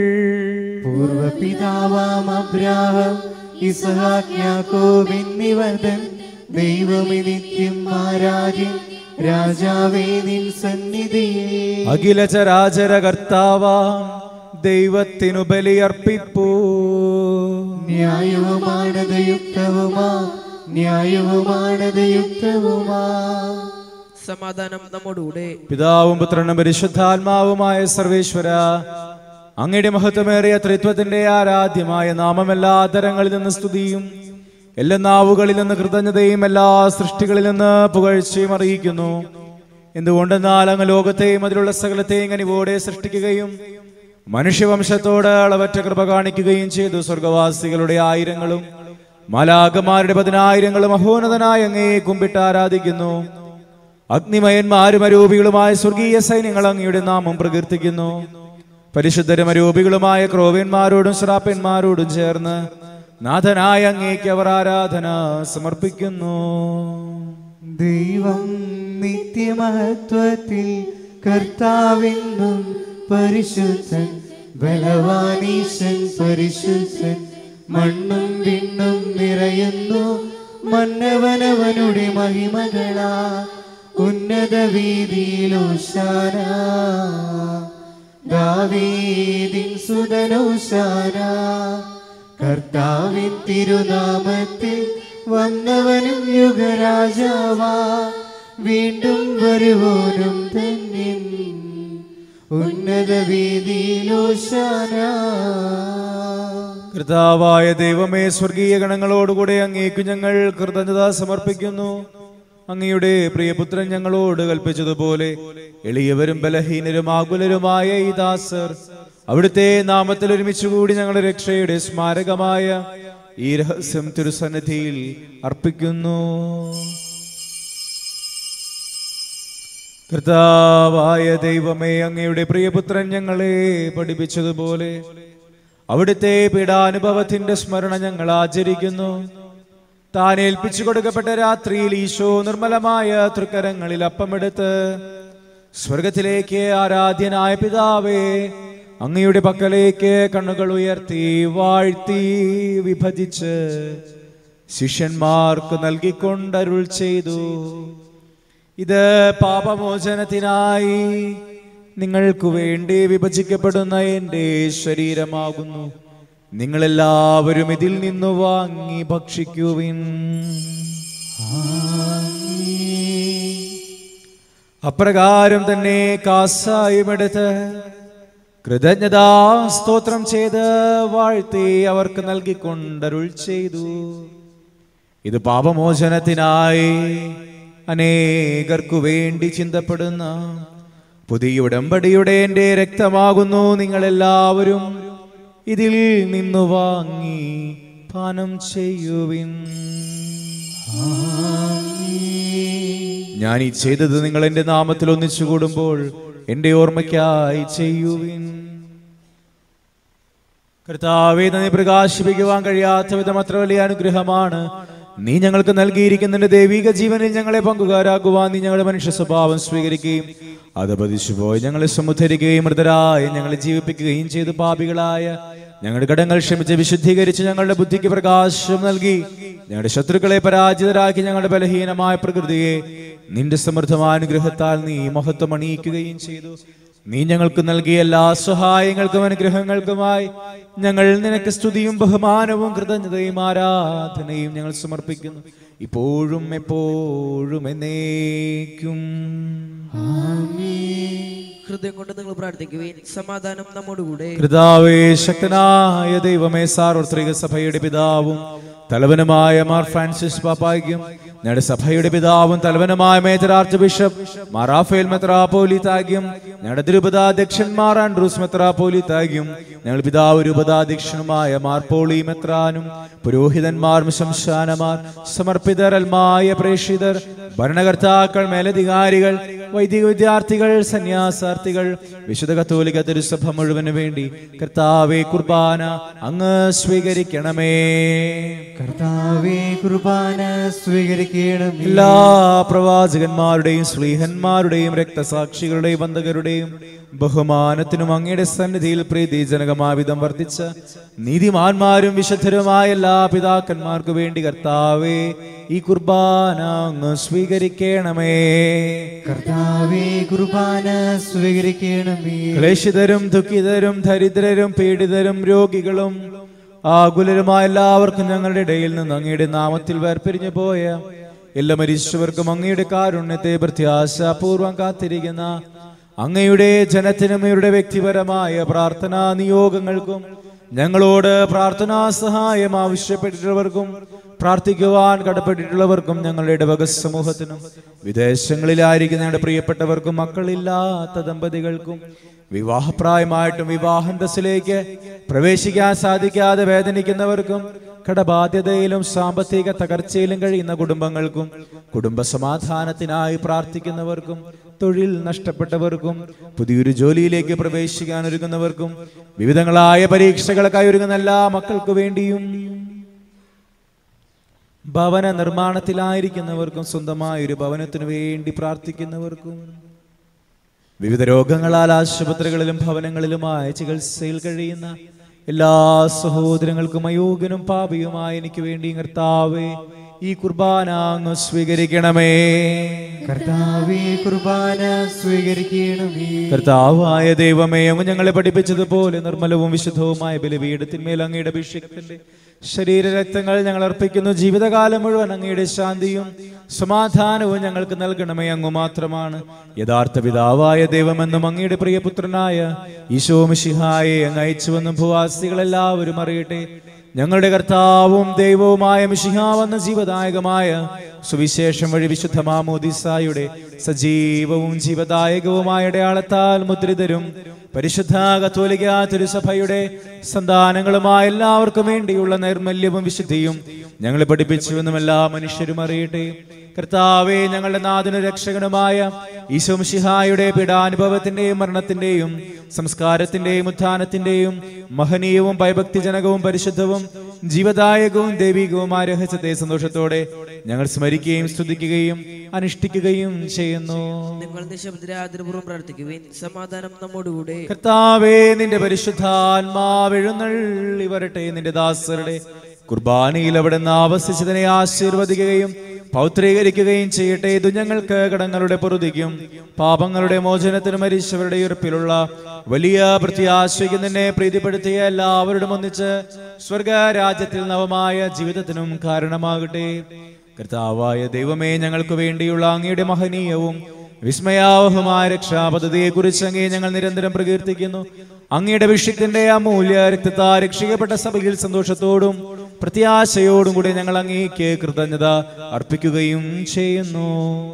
പൂർവപിതാവാം അബ്രാഹം ഇസഹാക്ക് യാക്കോബ് എന്നിവർദ്ധൻ ദൈവമേ നിത്യം ആരാധ്യൻ രാജാവേ നിൻ സന്നിധിയെ അഖില ചരാചര കർത്താവാം ദൈവത്തിനു ബലിയർപ്പിപ്പൂ ന്യായവുമാണത് യുക്തവുമാ ന്യായവുമാണത് യുക്തവുമാ സമാധാനം നമ്മോടുകൂടെ പിതാവും പുത്രനും പരിശുദ്ധാത്മാവുമായ സർവേശ്വര അങ്ങയുടെ മഹത്വമേറിയ ത്രിത്വത്തിന്റെ ആരാധ്യമായ നാമം എല്ലാ തരങ്ങളിൽ നിന്ന് സ്തുതിയും എല്ലാ നാവുകളിൽ നിന്ന് കൃതജ്ഞതയും എല്ലാ സൃഷ്ടികളിൽ നിന്ന് പുകഴ്ചയും അറിയിക്കുന്നു എന്തുകൊണ്ടെന്നാൽ അങ്ങ് ലോകത്തെയും അതിലുള്ള സകലത്തെയും കനിവോടെ സൃഷ്ടിക്കുകയും മനുഷ്യവംശത്തോട് അളവറ്റ കൃപ കാണിക്കുകയും ചെയ്തു സ്വർഗവാസികളുടെ ആയിരങ്ങളും മാലാകമാരുടെ പതിനായിരങ്ങളും അഹോന്നതനായ അങ്ങയെ കുമ്പിട്ട് ആരാധിക്കുന്നു അഗ്നിമയന്മാരും അരൂപികളുമായ സ്വർഗീയ സൈന്യങ്ങൾ അങ്ങയുടെ നാമം പ്രകീർത്തിക്കുന്നു പരിശുദ്ധരും അരൂപികളുമായ ക്രോവ്യന്മാരോടും ശ്രാപ്പന്മാരോടും ചേർന്ന് നാഥനായ അങ്ങേക്ക് അവർ ആരാധന സമർപ്പിക്കുന്നു ദൈവം നിത്യമഹത്വത്തിൽ കർത്താവെന്നും പരിശുദ്ധൻ ബലവാനീശൻ പരിശുദ്ധൻ മണ്ണും വിണ്ണും നിറയുന്നു മന്നവനവനുടെ മഹിമകളാ ഉന്നത വീതിയിലോശാന ദാവീദിൻ സുതനോശാന കർത്താവിൻ തിരുനാമത്തിൽ വന്നവനും യുഗരാജാവാ വീണ്ടും വരുവോനും തന്നെ ഉന്നത വീതിയിലോശാന കർത്താവായ ദൈവമേ സ്വർഗീയ ഗണങ്ങളോടുകൂടെ അങ്ങേക്ക് ഞങ്ങൾ കൃതജ്ഞത സമർപ്പിക്കുന്നു അങ്ങയുടെ പ്രിയപുത്രൻ ഞങ്ങളോട് കൽപ്പിച്ചതുപോലെ എളിയവരും ബലഹീനരും ആകുലരുമായ ഈ ദാസർ അവിടുത്തെ നാമത്തിൽ ഒരുമിച്ച് കൂടി ഞങ്ങളുടെ രക്ഷയുടെ സ്മാരകമായ ഈ രഹസ്യം തിരുസന്നിധിയിൽ അർപ്പിക്കുന്നു കർത്താവായ ദൈവമേ അങ്ങയുടെ പ്രിയപുത്രൻ ഞങ്ങളെ പഠിപ്പിച്ചതുപോലെ അവിടുത്തെ പീഡാനുഭവത്തിന്റെ സ്മരണ ഞങ്ങൾ ആചരിക്കുന്നു താൻ ഏൽപ്പിച്ചു കൊടുക്കപ്പെട്ട രാത്രിയിൽ ഈശോ നിർമ്മലമായ തൃക്കരങ്ങളിൽ അപ്പമെടുത്ത് സ്വർഗത്തിലേക്ക് ആരാധ്യനായ പിതാവേ അങ്ങയുടെ പക്കലേക്ക് കണ്ണുകൾ ഉയർത്തി വാഴ്ത്തി വിഭജിച്ച് ശിഷ്യന്മാർക്ക് നൽകിക്കൊണ്ടരുൾ ചെയ്തു ഇത് പാപമോചനത്തിനായി നിങ്ങൾക്ക് വേണ്ടി വിഭജിക്കപ്പെടുന്ന എൻ്റെ ശരീരമാകുന്നു നിങ്ങളെല്ലാവരും ഇതിൽ നിന്ന് വാങ്ങി ഭക്ഷിക്കുവിൻ അപ്രകാരം തന്നെ കാസായുമെടുത്ത് കൃതജ്ഞതാ സ്തോത്രം ചെയ്ത് വാഴ്ത്തി അവർക്ക് നൽകിക്കൊണ്ടരുൾ ചെയ്തു ഇത് പാപമോചനത്തിനായി അനേകർക്കു വേണ്ടി ചിന്തപ്പെടുന്ന പുതിയ ഉടമ്പടിയുടെ എൻ്റെ രക്തമാകുന്നു നിങ്ങളെല്ലാവരും ഇതിൽ നിന്നു വാങ്ങി പാനം ചെയ്യുവിൻ ഞാൻ ഈ ചെയ്തത് നിങ്ങൾ എൻ്റെ നാമത്തിൽ ഒന്നിച്ചു കൂടുമ്പോൾ എൻ്റെ ഓർമ്മയ്ക്കായി ചെയ്യുവിൻ കർത്താവെ നന്ദി പ്രകാശിപ്പിക്കുവാൻ കഴിയാത്ത വിധം അത്ര വലിയ അനുഗ്രഹമാണ് നീ ഞങ്ങൾക്ക് നൽകിയിരിക്കുന്ന ദൈവിക ജീവനിൽ ഞങ്ങളെ പങ്കുകാരാകുവാൻ നീ ഞങ്ങളുടെ മനുഷ്യ സ്വഭാവം സ്വീകരിക്കുകയും അത് പതിച്ചു പോയി ഞങ്ങളെ സമുദ്ധരിക്കുകയും മൃതരായ ഞങ്ങളെ ജീവിപ്പിക്കുകയും ചെയ്തു പാപികളായ ഞങ്ങളുടെ കടങ്ങൾ ക്ഷമിച്ച് വിശുദ്ധീകരിച്ച് ഞങ്ങളുടെ ബുദ്ധിക്ക് പ്രകാശം നൽകി ഞങ്ങളുടെ ശത്രുക്കളെ പരാജിതരാക്കി ഞങ്ങളുടെ ബലഹീനമായ പ്രകൃതിയെ നിന്റെ സമൃദ്ധമായ അനുഗ്രഹത്താൽ നീ മഹത്വം അണിയിക്കുകയും ചെയ്തു നീ ഞങ്ങൾക്ക് നൽകിയ എല്ലാ സഹായങ്ങൾക്കും അനുഗ്രഹങ്ങൾക്കുമായി ഞങ്ങൾ നിനക്ക് സ്തുതിയും ബഹുമാനവും കൃതജ്ഞതയും ആരാധനയും ഞങ്ങൾ സമർപ്പിക്കുന്നു ഇപ്പോഴും എപ്പോഴും എന്നേക്കും ഹൃദയം കൊണ്ട് നിങ്ങൾ പ്രാർത്ഥിക്കുവിൻ സമാധാനം നമ്മോടുകൂടെ കൃതാവേ ശക്തനായ ദൈവമേ സാർവത്രിക സഭയുടെ പിതാവും തലവനുമായ മാർ ഫ്രാൻസിസ് പാപ്പായ്ക്കും ഞങ്ങളുടെ സഭയുടെ പിതാവും തലവനുമായ മേജർ ആർച്ച് ബിഷപ്പ് മാറാഫേൽ മെത്രാപോലിത്താഗ്യം ഞങ്ങളുടെ തിരുപതാധ്യക്ഷന്മാർ ആൻഡ്രൂസ് മെത്രാപോലിത്താഗ്യം ഞങ്ങൾ പിതാവ് രൂപതാധ്യക്ഷനുമായ മാർപോളി മെത്രാനും പുരോഹിതന്മാർ ശംശാനമാർ സമർപ്പിതരൽമായ പ്രേക്ഷിതർ ഭരണകർത്താക്കൾ മേലധികാരികൾ വൈദിക വിദ്യാർത്ഥികൾ സന്യാസാർത്ഥികൾ വിശുദ്ധ കത്തോലിക തിരുസഭ മുഴുവന് വേണ്ടി കർത്താവെ കുർബാന അങ്ങ് സ്വീകരിക്കണമേ കർത്താവേ കുർബാന സ്വീകരിക്കണമേ എല്ലാ പ്രവാചകന്മാരുടെയും സ്ലീഹന്മാരുടെയും രക്തസാക്ഷികളുടെയും ബന്ധകരുടെയും ബഹുമാനത്തിനും അങ്ങയുടെ സന്നിധിയിൽ പ്രീതിജനകമായ വിധം വർദ്ധിച്ച നീതിമാന്മാരും വിശുദ്ധരുമായ എല്ലാ പിതാക്കന്മാർക്കു വേണ്ടി കർത്താവേ ഈ കുർബാന അങ്ങ് സ്വീകരിക്കണമേ കർത്താവേ കുർബാന സ്വീകരിക്കണമേ ക്ലേശിതരും ദുഃഖിതരും ദരിദ്രരും പീഡിതരും രോഗികളും ആകുലരുമായ എല്ലാവർക്കും ഞങ്ങളുടെ ഇടയിൽ നിന്ന് അങ്ങയുടെ നാമത്തിൽ വേർപിരിഞ്ഞു പോയ എല്ലാ മരിച്ചവർക്കും അങ്ങയുടെ കാരുണ്യത്തെ പ്രത്യാശാപൂർവം കാത്തിരിക്കുന്ന അങ്ങയുടെ ജനത്തിനും ഇവരുടെ വ്യക്തിപരമായ പ്രാർത്ഥനാ നിയോഗങ്ങൾക്കും ഞങ്ങളോട് പ്രാർത്ഥനാ സഹായം ആവശ്യപ്പെട്ടിട്ടുള്ളവർക്കും പ്രാർത്ഥിക്കുവാൻ കടപ്പെട്ടിട്ടുള്ളവർക്കും ഞങ്ങളുടെ ഇടവക സമൂഹത്തിനും വിദേശങ്ങളിലായിരിക്കുന്ന ഞങ്ങളുടെ പ്രിയപ്പെട്ടവർക്കും മക്കളില്ലാത്ത ദമ്പതികൾക്കും വിവാഹപ്രായമായിട്ടും വിവാഹന്തസ്സിലേക്ക് പ്രവേശിക്കാൻ സാധിക്കാതെ വേദനിക്കുന്നവർക്കും കടബാധ്യതയിലും സാമ്പത്തിക തകർച്ചയിലും കഴിയുന്ന കുടുംബങ്ങൾക്കും കുടുംബ സമാധാനത്തിനായി പ്രാർത്ഥിക്കുന്നവർക്കും തൊഴിൽ നഷ്ടപ്പെട്ടവർക്കും പുതിയൊരു ജോലിയിലേക്ക് പ്രവേശിക്കാൻ ഒരുങ്ങുന്നവർക്കും വിവിധങ്ങളായ പരീക്ഷകൾക്കായി ഒരുങ്ങുന്ന എല്ലാ മക്കൾക്കു വേണ്ടിയും ഭവന നിർമ്മാണത്തിലായിരിക്കുന്നവർക്കും സ്വന്തമായ ഒരു ഭവനത്തിനു വേണ്ടി പ്രാർത്ഥിക്കുന്നവർക്കും വിവിധ രോഗങ്ങളാൽ ആശുപത്രികളിലും ഭവനങ്ങളിലുമായ ചികിത്സയിൽ കഴിയുന്ന എല്ലാ സഹോദരങ്ങൾക്കും അയോഗ്യനും പാപിയുമായ എനിക്ക് വേണ്ടി കർത്താവേ ഈ കുർബാന അങ്ങ് സ്വീകരിക്കണമേ കർത്താവേ കുർബാന സ്വീകരിക്കണമേ കർത്താവായ ദൈവമേ അങ്ങ് ഞങ്ങളെ പഠിപ്പിച്ചതുപോലെ നിർമ്മലവും വിശുദ്ധവുമായ ബലിപീഠത്തിന്മേൽ അങ്ങയുടെ അഭിഷേകത്തിന്റെ ശരീരരക്തങ്ങൾ ഞങ്ങൾ അർപ്പിക്കുന്നു ജീവിതകാലം മുഴുവൻ അങ്ങയുടെ ശാന്തിയും സമാധാനവും ഞങ്ങൾക്ക് നൽകണമേ അങ്ങ് മാത്രമാണ് യഥാർത്ഥ പിതാവായ ദൈവമെന്നും അങ്ങയുടെ പ്രിയപുത്രനായ ഈശോ മിശിഹായെ അങ്ങ് അയച്ചുവെന്നും ഭൂവാസികളെല്ലാവരും അറിയട്ടെ ഞങ്ങളുടെ കർത്താവും ദൈവവുമായ മിശിഹാവെന്ന ജീവദായകമായ സുവിശേഷം വഴി വിശുദ്ധ മാമോദിസായുടെ സജീവവും ജീവദായകവുമായ അടയാളത്താൽ മുദ്രിതരും പരിശുദ്ധ കത്തോലിക്ക തിരുസഭയുടെ സന്താനങ്ങളുമായ എല്ലാവർക്കും വേണ്ടിയുള്ള നൈർമല്യവും വിശുദ്ധിയും ഞങ്ങളെ പഠിപ്പിച്ചുവെന്നും എല്ലാ മനുഷ്യരും അറിയട്ടെ കർത്താവെ ഞങ്ങളുടെ നാഥന രക്ഷകനുമായ ഈശോംഷിഹായുടെ പീഡാനുഭവത്തിന്റെയും മരണത്തിന്റെയും സംസ്കാരത്തിന്റെയും ഉത്ഥാനത്തിന്റെയും മഹനീയവും ഭയഭക്തിജനകവും പരിശുദ്ധവും ജീവദായകവും ദൈവികവുമായ രഹസ്യത്തെ സന്തോഷത്തോടെ ഞങ്ങൾ സ്മരിക്കുകയും സ്തുതിക്കുകയും അനുഷ്ഠിക്കുകയും ചെയ്യുന്നു നിങ്ങൾ നിശബ്ദരാതിരപൂർവ്വം പ്രാർത്ഥിക്കുവിൻ സമാധാനം നമ്മോടുകൂടെ കർത്താവേ നിന്റെ പരിശുദ്ധാത്മാവെഴുന്നള്ളി വരട്ടെ നിന്റെ ദാസരുടെ കുർബാനയിൽ അവിടുന്ന് ആവസിച്ചതിനെ ആശീർവദിക്കുകയും പൗത്രീകരിക്കുകയും ചെയ്യട്ടെ ഇത് ഞങ്ങൾക്ക് കടങ്ങളുടെ പൊറുതിക്കും പാപങ്ങളുടെ മോചനത്തിനും മരിച്ചവരുടെ ഉറപ്പിലുള്ള വലിയ പ്രത്യാശയ്ക്ക് നിന്നെ പ്രീതിപ്പെടുത്തിയ എല്ലാവരോടും ഒന്നിച്ച് സ്വർഗരാജ്യത്തിൽ നവമായ ജീവിതത്തിനും കാരണമാകട്ടെ കർത്താവായ ദൈവമേ ഞങ്ങൾക്ക് വേണ്ടിയുള്ള അങ്ങയുടെ മഹനീയവും വിസ്മയാവഹമായ രക്ഷാപദ്ധതിയെ കുറിച്ച് അങ്ങേ ഞങ്ങൾ നിരന്തരം പ്രകീർത്തിക്കുന്നു അങ്ങയുടെ വിഷയത്തിന്റെ അമൂല്യ രക്തത്താ രക്ഷിക്കപ്പെട്ട സഭയിൽ സന്തോഷത്തോടും പ്രത്യാശയോടും കൂടി ഞങ്ങൾ അങ്ങേക്ക് കൃതജ്ഞത അർപ്പിക്കുകയും ചെയ്യുന്നു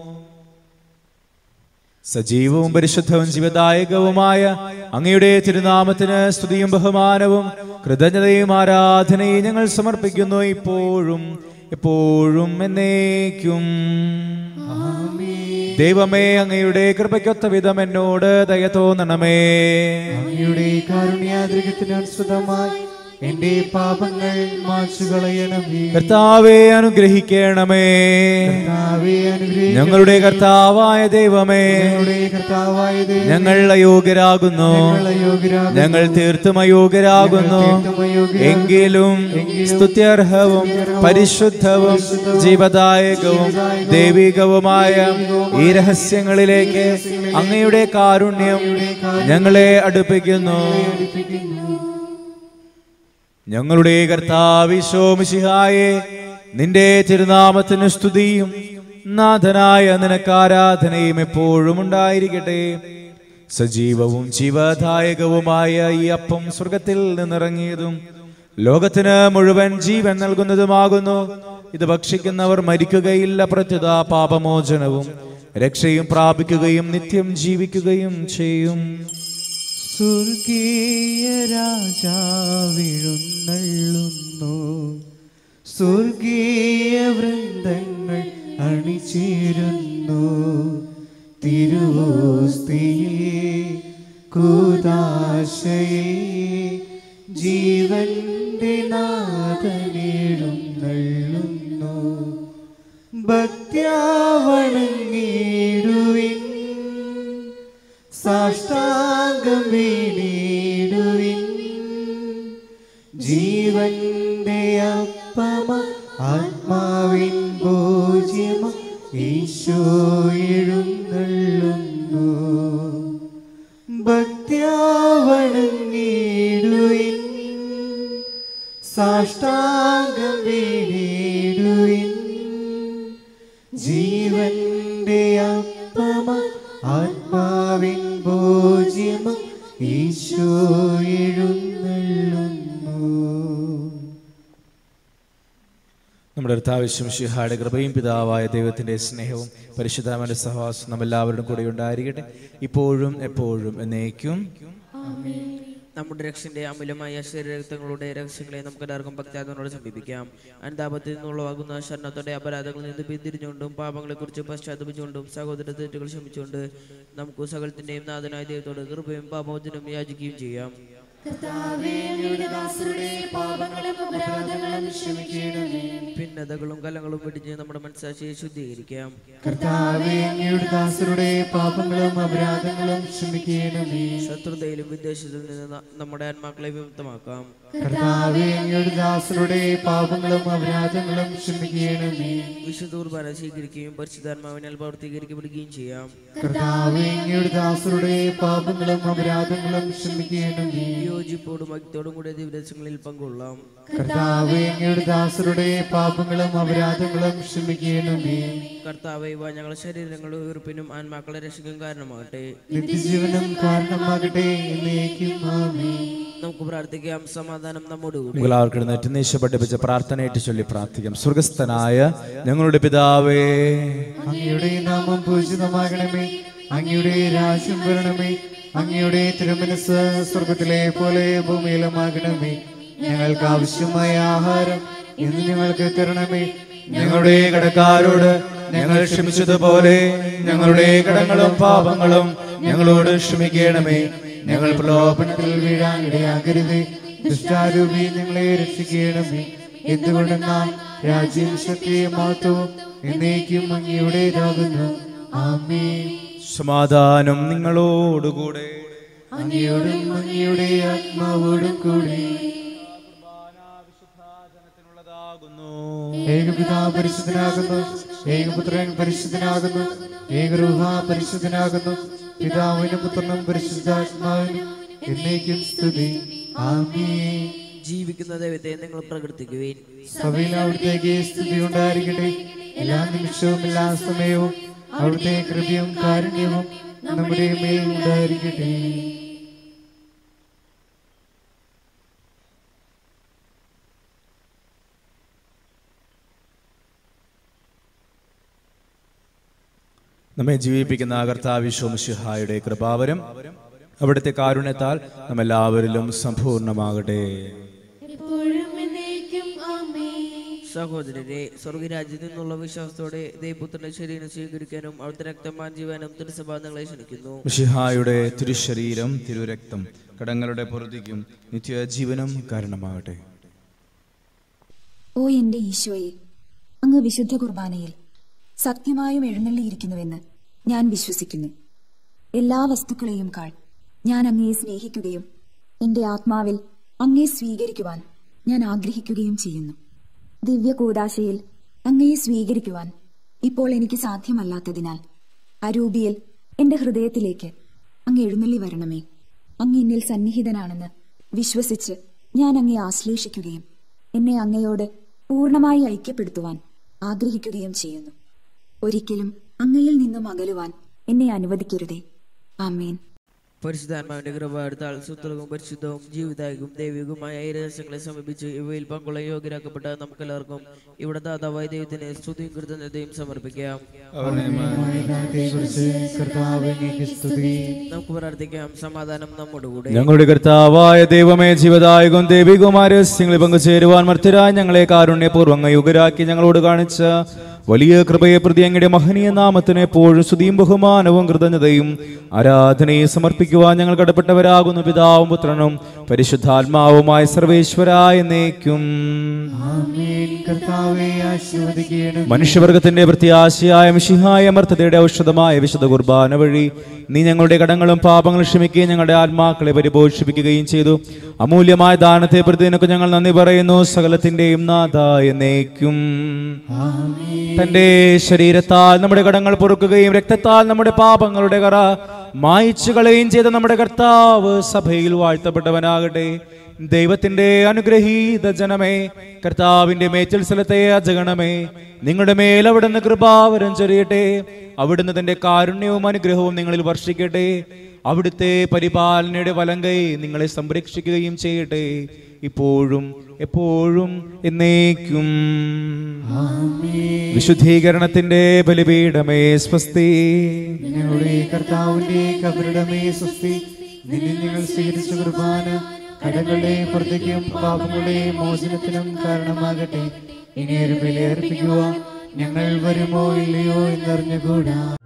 സജീവവും പരിശുദ്ധവും ജീവദായകവുമായ അങ്ങയുടെ തിരുനാമത്തിന് സ്തുതിയും ബഹുമാനവും കൃതജ്ഞതയും ആരാധനയും ഞങ്ങൾ സമർപ്പിക്കുന്നു ഇപ്പോഴും എപ്പോഴും എന്നേക്കും ദൈവമേ അങ്ങയുടെ കൃപയ്ക്കൊത്ത വിധം എന്നോട് ദയ തോന്നണമേ അങ്ങയുടെ കാരുണ്യാതിരികത്തിനനുസൃതമായി എന്റെ പാപങ്ങൾ മാച്ചു കളയണമേ കർത്താവെ അനുഗ്രഹിക്കണമേ കർത്താവേ അനുഗ്രഹിക്കണമേ. ഞങ്ങളുടെ കർത്താവായ ദൈവമേ ഞങ്ങളുടെ കർത്താവായ ദൈവമേ, ഞങ്ങൾ അയോഗ്യരാകുന്നു ഞങ്ങൾ അയോഗ്യരാകുന്നു. ഞങ്ങൾ തീർത്തും അയോഗ്യരാകുന്നു ഞങ്ങൾ തീർത്തും അയോഗ്യരാകുന്നു. എങ്കിലും എങ്കിലും സ്തുത്യർഹവും പരിശുദ്ധവും ജീവദായകവും ദൈവികവുമായ ഈ രഹസ്യങ്ങളിലേക്ക് അങ്ങയുടെ കാരുണ്യം ഞങ്ങളെ അടുപ്പിക്കുന്നു ഞങ്ങളുടെ കർത്താവിശോമിശിഹായെ നിന്റെ തിരുനാമത്തിന് സ്തുതിയും നാഥനായ നിനക്ക് ആരാധനയും എപ്പോഴും ഉണ്ടായിരിക്കട്ടെ സജീവവും ജീവദായകവുമായ ഈ അപ്പം സ്വർഗത്തിൽ നിന്നിറങ്ങിയതും ലോകത്തിന് മുഴുവൻ ജീവൻ നൽകുന്നതുമാകുന്നു ഇത് ഭക്ഷിക്കുന്നവർ മരിക്കുകയില്ല പ്രത്യുത പാപമോചനവും രക്ഷയും പ്രാപിക്കുകയും നിത്യം ജീവിക്കുകയും ചെയ്യും സ്വർഗീയ രാജാവിഴുന്നള്ളുന്നു സ്വർഗീയ വൃന്ദങ്ങൾ അണിചേരുന്നു തിരുവോസ്തിയെ കൂതാശയെ ജീവന്റെ നാഥനെഴുന്നള്ളുന്നു ഭക്ത്യാവണങ്ങിടുവിൻ സാഷ്ടാംഗം വീണിടുവിൻ ജീവന്റെ അപ്പമ ആത്മാവിൻ ഭോജ്യമ ഈശോ എഴുന്നള്ളുന്നു ഭക്ത്യാവണങ്ങിടുവിൻ സാഷ്ടാംഗം വീണിടുവിൻ ജീവന്റെ അപ്പമ ആത്മാവിൻ ഭോജ്യമ ഈശോ എഴുന്നള്ളുന്നു നമ്മുടെ കർത്താവശ്യം ശിഹായുടെ കൃപയും പിതാവായ ദൈവത്തിന്റെ സ്നേഹവും പരിശുദ്ധാമന്റെ സഹവാസം നമ്മെല്ലാവരുടെയും കൂടെ ഉണ്ടായിരിക്കട്ടെ ഇപ്പോഴും എപ്പോഴും എന്നേക്കും നമ്മുടെ രക്ഷന്റെ അമൂല്യമായ ശരീരരക്തങ്ങളുടെ രഹസ്യങ്ങളെ നമുക്ക് എല്ലാവർക്കും ഭക്താദിനോട് സമീപിക്കാം അനുതാപത്തിൽ നിന്നുള്ളവാകുന്ന ശരണത്തോടെ അപരാധങ്ങളിൽ നിന്ന് പിന്തിരിഞ്ഞുകൊണ്ടും പാപങ്ങളെക്കുറിച്ച് പശ്ചാത്തപിച്ചുകൊണ്ടും സഹോദര തെറ്റുകൾ ക്ഷമിച്ചുകൊണ്ട് നമുക്ക് സകലത്തിന്റെയും നാഥനായ ദൈവത്തോട് കൃപയും പാപമോചനം യാചിക്കുകയും ചെയ്യാം കർത്താവേ അങ്ങയുടെ ദാസരുടെ പാപങ്ങളും അപരാധങ്ങളും ക്ഷമിക്കണമേ ഭിന്നതകളും കലങ്ങളും വെടിഞ്ഞ് നമ്മുടെ മനസ്സാക്ഷിയെ ശുദ്ധീകരിക്കാം കർത്താവേ അങ്ങയുടെ ദാസരുടെ പാപങ്ങളും അപരാധങ്ങളും ക്ഷമിക്കണമേ ശത്രുതയിലും വിദേശത്തിൽ നിന്ന് ന- നമ്മുടെ ആത്മാക്കളെ വിമുക്തമാക്കാം കർത്താവേ അങ്ങയുടെ ദാസരുടെ പാപങ്ങളും അപരാധങ്ങളും ക്ഷമിക്കണമേ വിശുദ്ധ കുർബാന സ്വീകരിക്കുകയും പരിശുദ്ധാത്മാവിനാൽ പ്രവർത്തീകരിക്കപ്പെടുകയും ചെയ്യാം കർത്താവേ അങ്ങയുടെ ദാസരുടെ പാപങ്ങളും അപരാധങ്ങളും ക്ഷമിക്കണമേ യോജിപ്പോടും ഭക്തിയോടും കൂടെ ദിവസങ്ങളിൽ പങ്കൊള്ളാം കർത്താവേ അങ്ങയുടെ ദാസരുടെ പാപങ്ങളും അപരാധങ്ങളും ക്ഷമിക്കണമേ കർത്താവെ ഇവ ഞങ്ങളുടെ ശരീരങ്ങളുടെ ഉയർപ്പിനും ആത്മാക്കളെ രക്ഷിക്കും കാരണമാകട്ടെ നിത്യജീവനം കാരണമാകട്ടെ എന്നേക്കും ആമേൻ നമുക്ക് പ്രാർത്ഥിക്കാം സമാധാനം നമ്മോട് കൂടി എല്ലാവർക്കും എഴുന്നേറ്റ് നീശ പഠിപ്പിച്ച പ്രാർത്ഥനയായിട്ട് ചൊല്ലി പ്രാർത്ഥിക്കാം സ്വർഗസ്ഥനായ ഞങ്ങളുടെ പിതാവേ അങ്ങയുടെ നാമം പൂജിതമാകണമേ അങ്ങയുടെ രാജ്യം വരണമേ അങ്ങയുടെ തിരുമനസ് സ്വർഗത്തിലെ പോലെ ഭൂമിയിലുമാകണമേ ഞങ്ങൾക്ക് ആവശ്യമായ ആഹാരം ഇന്ന് ഞങ്ങൾക്ക് തരണമേ ഞങ്ങളുടെ കടക്കാരോട് ഞങ്ങൾ ക്ഷമിച്ചതുപോലെ ഞങ്ങളുടെ കടങ്ങളും പാപങ്ങളും ഞങ്ങളോട് ക്ഷമിക്കണമേ ഞങ്ങൾ പ്രലോഭനത്തിൽ വീഴാൻ ഇടയാകരുത് ദുഷ്ടാരൂപി ഞങ്ങളെ രക്ഷിക്കണമേ എന്തുകൊണ്ടെന്നാൽ രാജ്യം ശക്തിയും മഹത്വവും എന്നേക്കും അങ്ങയുടേതാകുന്നു ആമേ സമാധാനം നിങ്ങളോടുകൂടെ അങ്ങയോടും അങ്ങയുടെ ആത്മാവോടും കൂടി ഏകപിതാ പരിശുദ്ധനാകുന്നു ഏകപുത്രൻ പരിശുദ്ധനാകുന്നു ഏകരൂഹ പരിശുദ്ധനാകുന്നു പിതാവിനും പുത്രനും പരിശുദ്ധാത്മാവിനും എന്നേക്കും സ്തുതി ആമേ ജീവിക്കുന്ന ദൈവത്തെ നിങ്ങൾ പ്രകീർത്തിക്കുവേൻ സഭയിൽ അവിടുത്തേക്ക് സ്തുതി ഉണ്ടായിരിക്കട്ടെ എല്ലാ നിമിഷവും എല്ലാ സമയവും അവിടുത്തെ കൃപയും കാരുണ്യവും നമ്മുടെ മേൽ ഉണ്ടായിരിക്കട്ടെ നമ്മെ ജീവിപ്പിക്കുന്ന കർത്താവിശ്വമിഷിഹായുടെ കൃപാവരം അവിടുത്തെ കാരുണ്യത്താൽ നമ്മെല്ലാവരിലും സമ്പൂർണ്ണമാകട്ടെ എപ്പോഴും എന്നേക്കും ആമേൻ സഹോദരരെ സ്വർഗരാജ്യത്തിൽ നിന്നുള്ള വിശ്വാസത്തോടെ ദൈവപുത്രന്റെ ശരീരം സ്വീകരിക്കാനും അവിടുത്തെ രക്തം മാഞ്ചുവാനും തിരുസഭ നിങ്ങളെ ക്ഷണിക്കുന്നു മിഷിഹായുടെ തിരുശരീരം തിരുരക്തം കടങ്ങളുടെ പൊറുതിക്കും നിത്യജീവനം കാരണമാകട്ടെ ഓ എന്റെ ഈശോയെ അങ്ങ് വിശുദ്ധ കുർബാനയിൽ സത്യമായും എഴുന്നള്ളിയിരിക്കുന്നുവെന്ന് ഞാൻ വിശ്വസിക്കുന്നു എല്ലാ വസ്തുക്കളെയും കാൾ ഞാൻ അങ്ങയെ സ്നേഹിക്കുകയും എന്റെ ആത്മാവിൽ അങ്ങയെ സ്വീകരിക്കുവാൻ ഞാൻ ആഗ്രഹിക്കുകയും ചെയ്യുന്നു ദിവ്യ കൂദാശയിൽ അങ്ങയെ സ്വീകരിക്കുവാൻ ഇപ്പോൾ എനിക്ക് സാധ്യമല്ലാത്തതിനാൽ അരൂപിയിൽ എന്റെ ഹൃദയത്തിലേക്ക് അങ്ങ് എഴുന്നള്ളി വരണമേ അങ്ങ് എന്നിൽ സന്നിഹിതനാണെന്ന് വിശ്വസിച്ച് ഞാൻ അങ്ങയെ ആശ്ലേഷിക്കുകയും എന്നെ അങ്ങയോട് പൂർണ്ണമായി ഐക്യപ്പെടുത്തുവാൻ ആഗ്രഹിക്കുകയും ചെയ്യുന്നു ഒരിക്കലും അങ്ങയിൽ നിന്നും അകലുവാൻ എന്നെ അനുവദിക്കരുതേ ആമേൻ പരിശുദ്ധാത്മാവിന്റെ കൃപ എടുത്താൽ സുത്തലവും പരിശുദ്ധവും ജീവിതായകവും ദൈവികവുമായ ഈ രഹസ്യങ്ങളെ സമീപിച്ച് ഇവയിൽ പങ്കുള്ള യോഗ്യരാക്കപ്പെട്ട നമുക്കെല്ലാവർക്കും ഇവിടെ ദാതാവായ ദൈവത്തിന് സ്തുതിയും കൃതജ്ഞതയും സമർപ്പിക്കാം കുറിച്ച് കർത്താവ് അങ്ങേക്ക് സ്തുതി നമുക്ക് പ്രാർത്ഥിക്കാം സമാധാനം നമ്മോട് കൂടെ ഞങ്ങളുടെ കർത്താവായ ദൈവമേ ജീവദായകവും ദൈവികവുമായ രഹസ്യങ്ങളിൽ പങ്കുചേരുവാൻ മർത്തരായ ഞങ്ങളെ കാരുണ്യപൂർവ്വം യുഗരാക്കി ഞങ്ങളോട് കാണിച്ച വലിയ കൃപയെ പ്രതി അങ്ങയുടെ മഹനീയ നാമത്തിന് എപ്പോഴും സ്തുതിയും ബഹുമാനവും കൃതജ്ഞതയും ആരാധനയും സമർപ്പിക്കുവാൻ ഞങ്ങൾ കടപ്പെട്ടവരാകുന്നു പിതാവും പുത്രനും പരിശുദ്ധാത്മാവുമായ സർവേശ്വരായ എന്നേക്കും ആമേൻ കർത്താവെ ആശീർവദിക്കണം മനുഷ്യവർഗത്തിന്റെ പ്രത്യാശയായ മിഷിഹായ അമർത്തതയുടെ ഔഷധമായ വിശുദ്ധ കുർബാന വഴി നീ ഞങ്ങളുടെ കടങ്ങളും പാപങ്ങളും ക്ഷമിക്കുകയും ഞങ്ങളുടെ ആത്മാക്കളെ പരിപോഷിപ്പിക്കുകയും ചെയ്തു അമൂല്യമായ ദാനത്തെ പ്രതി നിനക്ക് ഞങ്ങൾ നന്ദി പറയുന്നു സകലത്തിന്റെയും നാഥായ എന്നേക്കും തന്റെ ശരീരത്താൽ നമ്മുടെ കടങ്ങൾ പൊറുക്കുകയും രക്തത്താൽ നമ്മുടെ പാപങ്ങളുടെ കറ മായിച്ചു കളയുകയും ചെയ്ത നമ്മുടെ കർത്താവ് സഭയിൽ വാഴ്ത്തപ്പെട്ടവനാകട്ടെ ദൈവത്തിന്റെ അനുഗ്രഹീത ജനമേ കർത്താവിന്റെ മേച്ചിൽ സ്ഥലത്തെ അജഗണമേ നിങ്ങളുടെ മേൽ അവിടുന്ന് കൃപാവരം ചൊരിയട്ടെ അവിടുന്ന് തന്റെ കാരുണ്യവും അനുഗ്രഹവും നിങ്ങളിൽ വർഷിക്കട്ടെ അവിടുത്തെ പരിപാലനയുടെ വലങ്കൈ നിങ്ങളെ സംരക്ഷിക്കുകയും ചെയ്യട്ടെ ഇപ്പോഴും എപ്പോഴും എന്നേക്കും വിശുദ്ധീകരണത്തിന്റെ ബലിപീഠമേ സ്വസ്തി ഞങ്ങളുടെ കർത്താവിന്റെ കബറിടമേ സ്വസ്തി നിന്നിൽ ഞങ്ങൾ സ്വീകരിച്ച കുർബാന കടങ്ങളുടെ പുറത്തേക്കും പാപങ്ങളുടെ മോചനത്തിനും കാരണമാകട്ടെ ഇനി ഒരു ബലിയർപ്പിക്കുക ഞങ്ങൾ വരുമോ ഇല്ലയോ എന്നറിഞ്ഞുകൂടാ